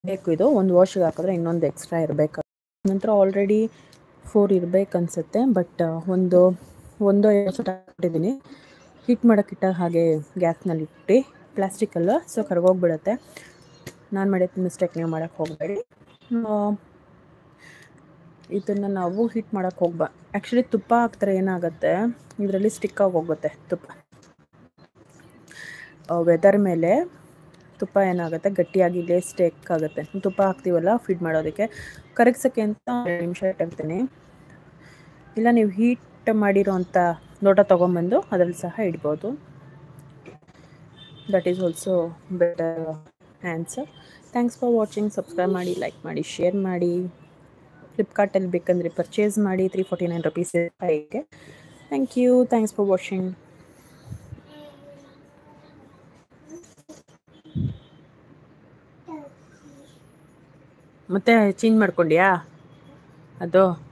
ಬೇಕು ಇದು ಒಂದು ವಾಶಿಗೆ ಹಾಕಿದ್ರೆ ಇನ್ನೊಂದು ಎಕ್ಸ್ಟ್ರಾ ಇರಬೇಕು ನಂತರ ಆಲ್ರೆಡಿ ಫೋರ್ ಇರಬೇಕು ಅನಿಸುತ್ತೆ ಬಟ್ ಒಂದು ಒಂದು ಇಟ್ಟಿದ್ದೀನಿ ಹೀಟ್ ಮಾಡೋಕ್ಕಿಟ್ಟಾಗ ಹಾಗೆ ಗ್ಯಾಸ್ನಲ್ಲಿ ಇಟ್ಟು ಪ್ಲಾಸ್ಟಿಕಲ್ಲ ಸೊ ಕರ್ಗೋಗ್ಬಿಡುತ್ತೆ ನಾನು ಮಾಡಿದ ಮಿಸ್ಟೇಕ್ ನೀವು ಮಾಡೋಕ್ಕೆ ಹೋಗಬೇಡಿ ಇದನ್ನು ನಾವು ಹೀಟ್ ಮಾಡೋಕ್ಕೆ ಹೋಗ್ಬಾ ಆ್ಯಕ್ಚುಲಿ ತುಪ್ಪ ಹಾಕ್ತಾರೆ ಏನಾಗುತ್ತೆ ಇದರಲ್ಲಿ ಸ್ಟಿಕ್ಕಾಗಿ ಹೋಗುತ್ತೆ ತುಪ್ಪ ವೆದರ್ ಮೇಲೆ ತುಪ್ಪ ಏನಾಗುತ್ತೆ ಗಟ್ಟಿಯಾಗಿ ಇಲ್ಲೇ ಸ್ಟೇಕ್ ಆಗುತ್ತೆ ತುಪ್ಪ ಹಾಕ್ತೀವಲ್ಲ ಫೀಡ್ ಮಾಡೋದಕ್ಕೆ ಕರಗ್ಸೋಕ್ಕೆ ಅಂತ ಎರಡು ನಿಮಿಷ ಇಟ್ಟಿರ್ತೀನಿ ಇಲ್ಲ ನೀವು ಹೀಟ್ ಮಾಡಿರೋ ಅಂಥ ಲೋಟ ತೊಗೊಂಬಂದು ಅದರಲ್ಲಿ ಸಹ ಇಡ್ಬೋದು that is also better answer thanks for watching subscribe ಮಾಡಿ ಲೈಕ್ ಮಾಡಿ ಶೇರ್ ಮಾಡಿ ಫ್ಲಿಪ್ಕಾರ್ಟಲ್ಲಿ ಬೇಕಂದರೆ ಪರ್ಚೇಸ್ ಮಾಡಿ ತ್ರೀ ಫೋರ್ಟಿ ನೈನ್ ರುಪೀಸ್ ಫೈವ್ಗೆ thank you thanks for watching ಮತ್ತೆ ಚೇಂಜ್ ಮಾಡ್ಕೊಂಡ್ಯಾ ಅದು